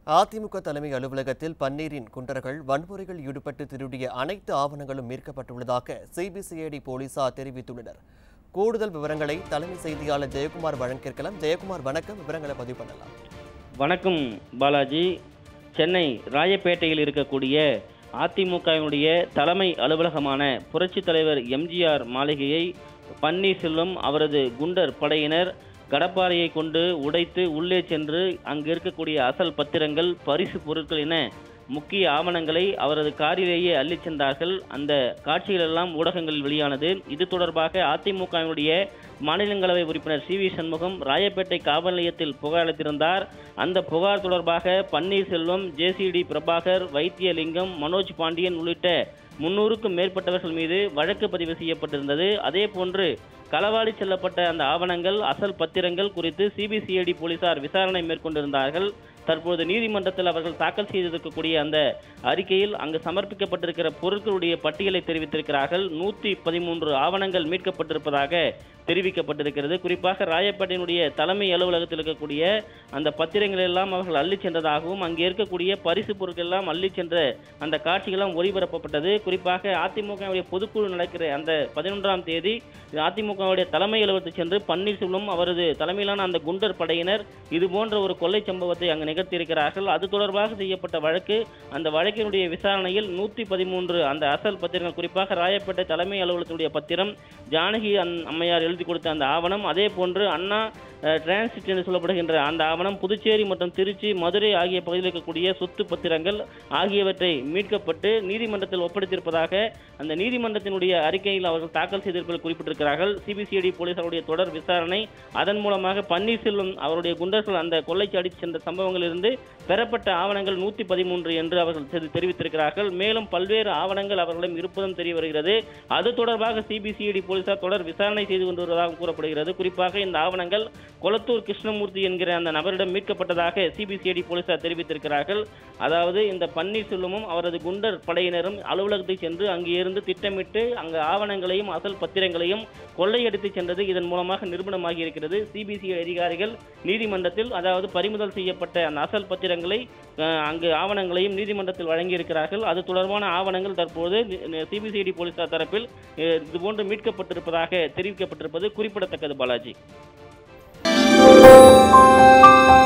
அதிமுக தலைமை அலுவலகத்தில் பன்னீரின் குண்டர்கள் வன்முறையில் ஈடுபட்டு திருடிய அனைத்து ஆவணங்களும் மீட்கப்பட்டுள்ளதாக சிபிசிஐடி போலீசார் தெரிவித்துள்ளனர் கூடுதல் விவரங்களை தலைமை செய்தியாளர் ஜெயக்குமார் வழங்கியிருக்கலாம் ஜெயக்குமார் வணக்கம் விவரங்களை பதிவு பண்ணலாம் வணக்கம் பாலாஜி சென்னை ராயப்பேட்டையில் இருக்கக்கூடிய அதிமுகவினுடைய தலைமை அலுவலகமான புரட்சித் தலைவர் எம்ஜிஆர் மாளிகையை பன்னீர்செல்வம் அவரது குண்டர் படையினர் கடப்பாறையை கொண்டு உடைத்து உள்ளே சென்று அங்கு இருக்கக்கூடிய அசல் பத்திரங்கள் பரிசு பொருட்கள் என முக்கிய ஆவணங்களை அவரது காரிலேயே அள்ளிச் சென்றார்கள் அந்த காட்சிகளெல்லாம் ஊடகங்களில் வெளியானது இது தொடர்பாக அதிமுகவினுடைய மாநிலங்களவை உறுப்பினர் சி வி சண்முகம் ராயப்பேட்டை காவல் நிலையத்தில் புகார் அளித்திருந்தார் அந்த புகார் தொடர்பாக பன்னீர்செல்வம் ஜேசிடி பிரபாகர் வைத்தியலிங்கம் மனோஜ் பாண்டியன் உள்ளிட்ட முன்னூறுக்கும் மேற்பட்டவர்கள் மீது வழக்கு பதிவு செய்யப்பட்டிருந்தது அதே போன்று களவாடி செல்லப்பட்ட அந்த ஆவணங்கள் அசல் பத்திரங்கள் குறித்து சிபிசிஐடி போலீசார் விசாரணை மேற்கொண்டிருந்தார்கள் தற்போது நீதிமன்றத்தில் அவர்கள் தாக்கல் செய்திருக்கக்கூடிய அந்த அறிக்கையில் அங்கு சமர்ப்பிக்கப்பட்டிருக்கிற பொருட்களுடைய பட்டியலை தெரிவித்திருக்கிறார்கள் நூற்றி பதிமூன்று ஆவணங்கள் மீட்கப்பட்டிருப்பதாக தெரிவிக்கப்பட்டிருக்கிறது குறிப்பாக ராயப்பேட்டையினுடைய தலைமை அலுவலகத்தில் இருக்கக்கூடிய அந்த பத்திரங்கள் எல்லாம் அவர்கள் அள்ளிச் சென்றதாகவும் அங்கே இருக்கக்கூடிய பரிசு பொருட்கள் எல்லாம் அள்ளிச் சென்ற அந்த காட்சிகளும் ஒளிபரப்பப்பட்டது குறிப்பாக அதிமுகவுடைய பொதுக்குழு நடக்கிற அந்த பதினொன்றாம் தேதி அதிமுகவுடைய தலைமை அலுவலகத்துக்கு சென்று பன்னீர்செல்வம் அவரது தலைமையிலான அந்த குண்டர் படையினர் இது போன்ற ஒரு கொள்ளை சம்பவத்தை அங்கு நிகழ்த்தியிருக்கிறார்கள் அது தொடர்பாக செய்யப்பட்ட வழக்கு அந்த வழக்கினுடைய விசாரணையில் நூற்றி பதிமூன்று அந்த அசல் பத்திரங்கள் குறிப்பாக ராயப்பேட்டை தலைமை அலுவலகத்தினுடைய பத்திரம் ஜானகி அன்- அம்மையார் எழுதி கொடுத்த அந்த ஆவணம் அதே போன்று அண்ணா அஹ், டிரான்சிட் என்று சொல்லப்படுகின்ற அந்த ஆவணம் புதுச்சேரி மற்றும் திருச்சி மதுரை ஆகிய பகுதியில் இருக்கக்கூடிய சொத்து பத்திரங்கள் ஆகியவற்றை மீட்கப்பட்டு நீதிமன்றத்தில் ஒப்படைத்திருப்பதாக அந்த நீதிமன்றத்தினுடைய அறிக்கையில் அவர்கள் தாக்கல் செய்திருப்பது குறிப்பிட்டிருக்கிறார்கள் சிபிசிஐடி போலீசாருடைய தொடர் விசாரணை அதன் மூலமாக பன்னீர்செல்வம் அவருடைய குண்டர்கள் அந்த கொள்ளைக்கு அடித்து சென்ற சம்பவங்களிலிருந்து பெறப்பட்ட ஆவணங்கள் நூற்றி பதிமூன்று என்று அவர்கள் தெரி- தெரிவித்திருக்கிறார்கள் மேலும் பல்வேறு ஆவணங்கள் அவர்களிடம் இருப்பதும் தெரிய வருகிறது அது தொடர்பாக சிபிசிஐடி போலீசார் தொடர் விசாரணை செய்து கொண்டு வருவதாக கூறப்படுகிறது குறிப்பாக இந்த ஆவணங்கள் கொளத்தூர் கிருஷ்ணமூர்த்தி என்கிற அந்த நபரிடம் மீட்கப்பட்டதாக சிபிசிஐடி போலீசார் தெரிவித்திருக்கிறார்கள் அதாவது இந்த பன்னீர்செல்வமும் அவரது குண்டர் படையினரும் அலுவலகத்தை சென்று அங்கே இருந்து திட்டமிட்டு அங்கு ஆவணங்களையும் அசல் பத்திரங்களையும் கொள்ளையடித்து சென்றது இதன் மூலமாக நிரூபணமாகி இருக்கிறது சிபிசிஐ அதிகாரிகள் நீதிமன்றத்தில் அதாவது பறிமுதல் செய்யப்பட்ட அந்த அசல் பத்திரங்களை அஹ், அங்கு ஆவணங்களையும் நீதிமன்றத்தில் வழங்கியிருக்கிறார்கள் அது தொடர்பான ஆவணங்கள் தற்போது சிபிசிஐடி போலீசார் தரப்பில் அஹ், இதுபோன்று மீட்கப்பட்டிருப்பதாக தெரிவிக்கப்பட்டிருப்பது குறிப்பிடத்தக்கது பாலாஜி